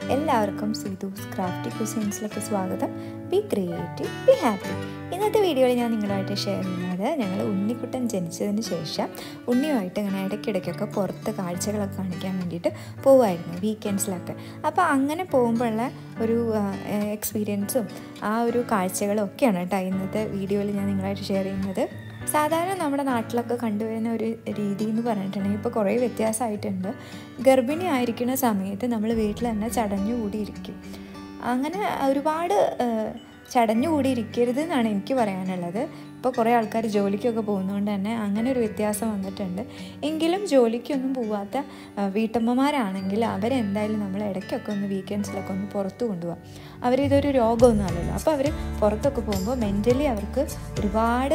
എല്ലാവർക്കും സീതൂസ് ക്രാഫ്റ്റി ക്യൂസിൻസിലേക്ക് സ്വാഗതം B creative be happy ഇന്നത്തെ വീഡിയോയിൽ ഞാൻ നിങ്ങളുമായിട്ട് ഷെയർ ചെയ്യുന്നത് ഞങ്ങൾ ഉണ്ണിക്കുട്ടൻ ജനിച്ചതിന് ശേഷം ഉണ്ണിയുമായിട്ട് ഇങ്ങനെ ഇടയ്ക്കിടയ്ക്കൊക്കെ പുറത്ത് കാഴ്ചകളൊക്കെ കാണിക്കാൻ വേണ്ടിയിട്ട് പോവുമായിരുന്നു വീക്കെൻഡ്സിലൊക്കെ അപ്പോൾ അങ്ങനെ പോകുമ്പോഴുള്ള ഒരു എക്സ്പീരിയൻസും ആ ഒരു കാഴ്ചകളും ഒക്കെയാണ് കേട്ടോ ഇന്നത്തെ വീഡിയോയിൽ ഞാൻ നിങ്ങളായിട്ട് ഷെയർ ചെയ്യുന്നത് സാധാരണ നമ്മുടെ നാട്ടിലൊക്കെ കണ്ടുവരുന്ന ഒരു രീതി എന്ന് പറഞ്ഞിട്ടുണ്ടെങ്കിൽ ഇപ്പോൾ കുറേ വ്യത്യാസമായിട്ടുണ്ട് ഗർഭിണി ആയിരിക്കുന്ന സമയത്ത് നമ്മൾ വീട്ടിൽ തന്നെ ചടഞ്ഞുകൂടിയിരിക്കും അങ്ങനെ ഒരുപാട് ചടഞ്ഞുകൂടി ഇരിക്കരുത് എന്നാണ് എനിക്ക് പറയാനുള്ളത് ഇപ്പോൾ കുറേ ആൾക്കാർ ജോലിക്കൊക്കെ പോകുന്നതുകൊണ്ട് തന്നെ അങ്ങനെ ഒരു വ്യത്യാസം വന്നിട്ടുണ്ട് എങ്കിലും ജോലിക്കൊന്നും പോവാത്ത വീട്ടമ്മമാരാണെങ്കിൽ അവരെന്തായാലും നമ്മൾ ഇടയ്ക്കൊക്കെ ഒന്ന് വീക്കെൻഡ്സിലൊക്കെ ഒന്ന് പുറത്ത് കൊണ്ടുപോകാം അവരിതൊരു രോഗമൊന്നും അല്ലല്ലോ അപ്പോൾ അവർ പുറത്തൊക്കെ പോകുമ്പോൾ മെൻ്റലി അവർക്ക് ഒരുപാട്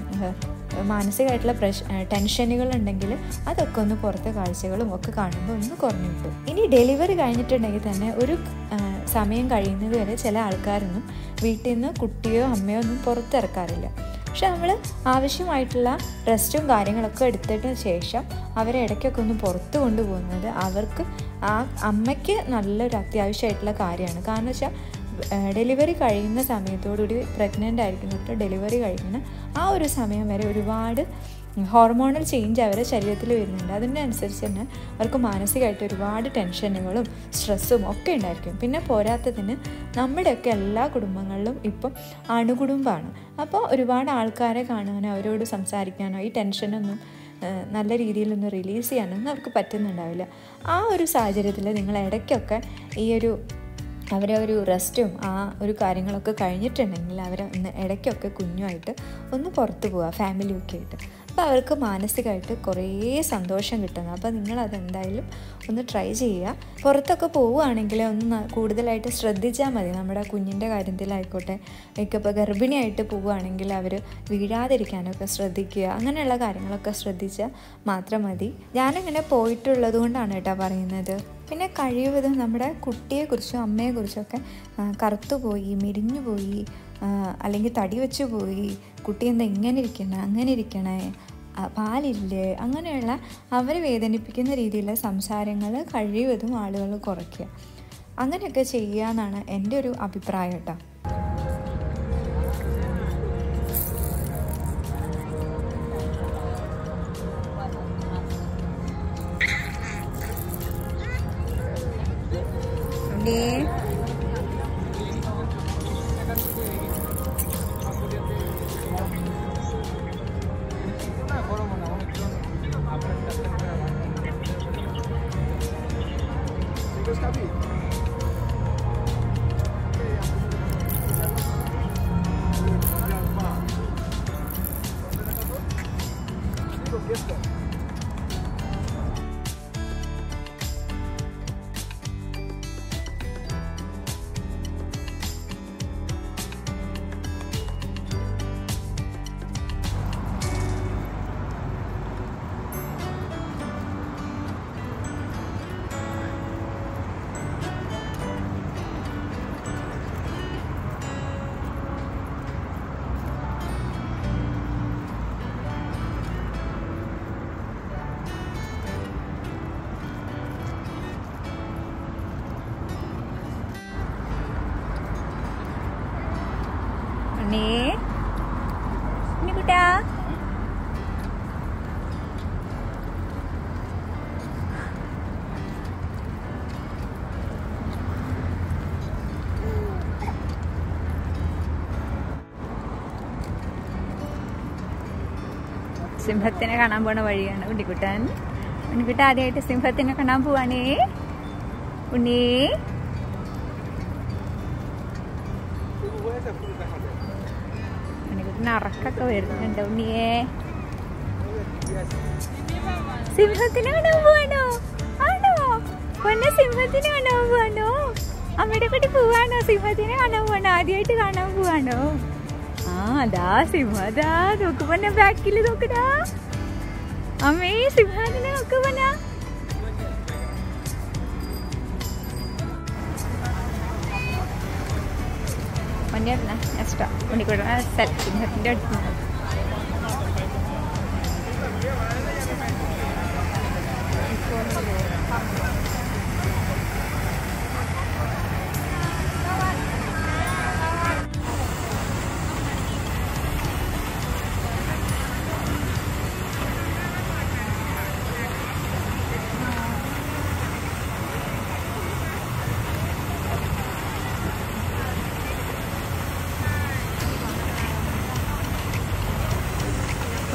മാനസികമായിട്ടുള്ള പ്രശ് ടെൻഷനുകൾ ഉണ്ടെങ്കിൽ അതൊക്കെ ഒന്ന് പുറത്തെ കാഴ്ചകളും ഒക്കെ കാണുമ്പോൾ ഒന്ന് കുറഞ്ഞു കിട്ടും ഇനി ഡെലിവറി കഴിഞ്ഞിട്ടുണ്ടെങ്കിൽ തന്നെ ഒരു സമയം കഴിയുന്നത് വരെ ചില ആൾക്കാരൊന്നും വീട്ടിൽ നിന്ന് കുട്ടിയോ അമ്മയോ ഒന്നും പുറത്തിറക്കാറില്ല പക്ഷെ നമ്മൾ ആവശ്യമായിട്ടുള്ള റെസ്റ്റും കാര്യങ്ങളൊക്കെ എടുത്തതിന് ശേഷം അവരെ ഇടയ്ക്കൊക്കെ ഒന്ന് പുറത്ത് കൊണ്ടുപോകുന്നത് അവർക്ക് ആ അമ്മയ്ക്ക് നല്ലൊരു അത്യാവശ്യമായിട്ടുള്ള കാര്യമാണ് കാരണം വെച്ചാൽ ഡെലിവറി കഴിയുന്ന സമയത്തോടുകൂടി പ്രഗ്നൻ്റ് ആയിരിക്കുന്ന ഡെലിവറി കഴിയുന്ന ആ ഒരു സമയം വരെ ഒരുപാട് ഹോർമോണൽ ചേഞ്ച് അവരുടെ ശരീരത്തിൽ വരുന്നുണ്ട് അതിൻ്റെ അനുസരിച്ച് തന്നെ അവർക്ക് മാനസികമായിട്ട് ഒരുപാട് ടെൻഷനുകളും സ്ട്രെസ്സും ഒക്കെ ഉണ്ടായിരിക്കും പിന്നെ പോരാത്തതിന് നമ്മുടെയൊക്കെ എല്ലാ കുടുംബങ്ങളിലും ഇപ്പം അണുകുടുംബമാണ് അപ്പോൾ ഒരുപാട് ആൾക്കാരെ കാണാനോ അവരോട് സംസാരിക്കാനോ ഈ ടെൻഷനൊന്നും നല്ല രീതിയിലൊന്ന് റിലീസ് ചെയ്യാനൊന്നും അവർക്ക് പറ്റുന്നുണ്ടാവില്ല ആ ഒരു സാഹചര്യത്തിൽ നിങ്ങൾ ഇടയ്ക്കൊക്കെ ഈ ഒരു അവരെ ഒരു റെസ്റ്റും ആ ഒരു കാര്യങ്ങളൊക്കെ കഴിഞ്ഞിട്ടുണ്ടെങ്കിൽ അവരെ ഒന്ന് ഇടയ്ക്കൊക്കെ കുഞ്ഞുമായിട്ട് ഒന്ന് പുറത്ത് പോവുക ഫാമിലിയൊക്കെ ആയിട്ട് അപ്പോൾ അവർക്ക് മാനസികമായിട്ട് കുറേ സന്തോഷം കിട്ടുന്നു അപ്പോൾ നിങ്ങളതെന്തായാലും ഒന്ന് ട്രൈ ചെയ്യുക പുറത്തൊക്കെ പോവുകയാണെങ്കിൽ ഒന്ന് കൂടുതലായിട്ട് ശ്രദ്ധിച്ചാൽ മതി നമ്മുടെ കുഞ്ഞിൻ്റെ കാര്യത്തിലായിക്കോട്ടെ ഇപ്പോൾ ഗർഭിണിയായിട്ട് പോവുകയാണെങ്കിൽ അവർ വീഴാതിരിക്കാനൊക്കെ ശ്രദ്ധിക്കുക അങ്ങനെയുള്ള കാര്യങ്ങളൊക്കെ ശ്രദ്ധിച്ചാൽ മാത്രം മതി ഞാനങ്ങനെ പോയിട്ടുള്ളത് കൊണ്ടാണ് കേട്ടോ പറയുന്നത് പിന്നെ കഴിവതും നമ്മുടെ കുട്ടിയെക്കുറിച്ചും അമ്മയെക്കുറിച്ചൊക്കെ കറുത്തുപോയി മെലിഞ്ഞു പോയി അല്ലെങ്കിൽ തടി വെച്ച് പോയി കുട്ടി എന്താ ഇങ്ങനെ ഇരിക്കണേ അങ്ങനെ ഇരിക്കണേ പാലില്ലേ അങ്ങനെയുള്ള അവരെ വേദനിപ്പിക്കുന്ന രീതിയിലുള്ള സംസാരങ്ങൾ കഴിവതും ആളുകൾ കുറയ്ക്കുക അങ്ങനെയൊക്കെ ചെയ്യുക എന്നാണ് എൻ്റെ ഒരു അഭിപ്രായം കേട്ടോ 네. ഉണ്ണി ഉണ്ണിക്കുട്ടാ സിംഹത്തിനെ കാണാൻ പോണ വഴിയാണ് ഉണ്ണിക്കുട്ടൻ ഉണ്ണിക്കുട്ട ആദ്യമായിട്ട് സിംഹത്തിനെ കാണാൻ പോവാണേ ഉണ്ണി ഉണ്ണിക്കുട്ടന് അറക്കൊക്കെ വരുന്നുണ്ട് ഉണ്ണിയെ സിംഹത്തിനെ കാണാൻ പോവാണോ ആണോ പൊന്നെ സിംഹത്തിനെ കാണാൻ പോവാണോ അമ്മയുടെ കുട്ടി പോവാണോ സിംഹത്തിനെ കാണാൻ പോവാണോ ആദ്യമായിട്ട് കാണാൻ പോവാണോ ആ അതാ സിംഹതാ നോക്ക് പൊന്നെ ബാക്കിൽ നോക്കടാ അമ്മേ സിംഹാനെ നോക്ക് പൊന്ന പൊന്നെ നെക്സ്റ്റ് ഉണ്ണിക്കൂടെ സിംഹത്തിന്റെ അടുത്ത്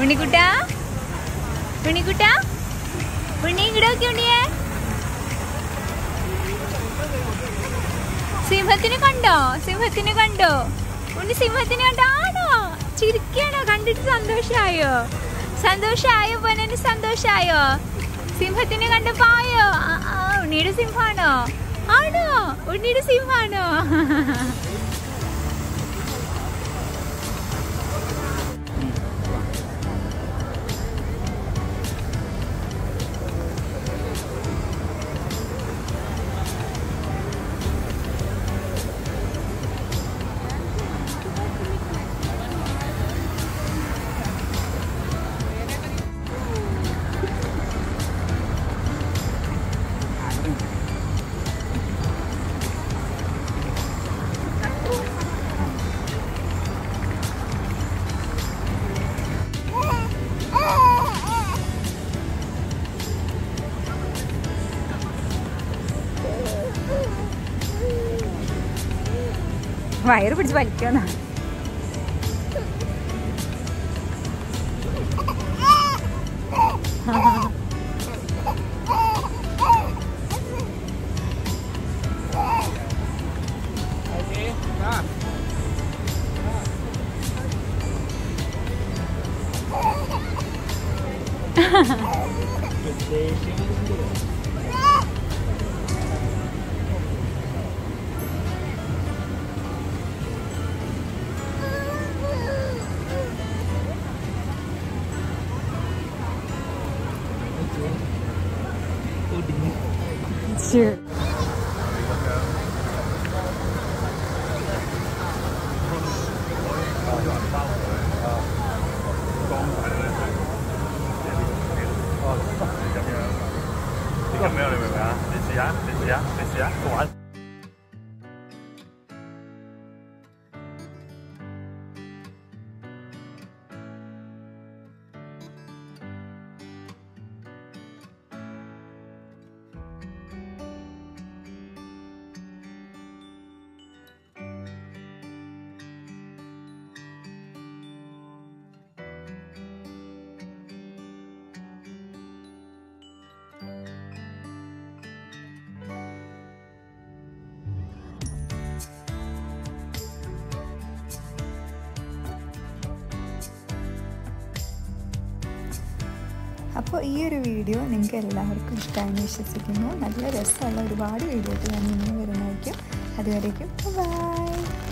ഉണ്ണിക്കുട്ടാ ഉണ്ണിക്കുട്ടാ ഉണ്ണി ഇവിടെ നോക്കി ഉണ്ണിയേ സിംഹത്തിനെ കണ്ടോ സിംഹത്തിനെ കണ്ടോ ഉണ്ണി സിംഹത്തിനെ കണ്ടോ ആണോ ചിരിക്കണോ കണ്ടിട്ട് സന്തോഷായോ സന്തോഷായോ പൊന്നു സന്തോഷായോ സിംഹത്തിനെ കണ്ടപ്പോ ആയോ ആ, ആ, ഉണ്ണിയുടെ സിംഹാണോ ആണോ ഉണ്ണിയുടെ സിംഹാണോ വയറ് പിടിച്ച് വലിക്കുന്ന 呢個咩啊？你明唔明啊？你試下，你試下，你試下，個玩。 അപ്പോൾ ഈ ഒരു വീഡിയോ നിങ്ങൾക്ക് എല്ലാവർക്കും ഇഷ്ടമായെന്ന് വിശ്വസിക്കുന്നു നല്ല രസമുള്ള ഒരുപാട് വീഡിയോ ഞാൻ ഇനി വരുന്നതായിരിക്കും അതുവരേക്കും ബൈ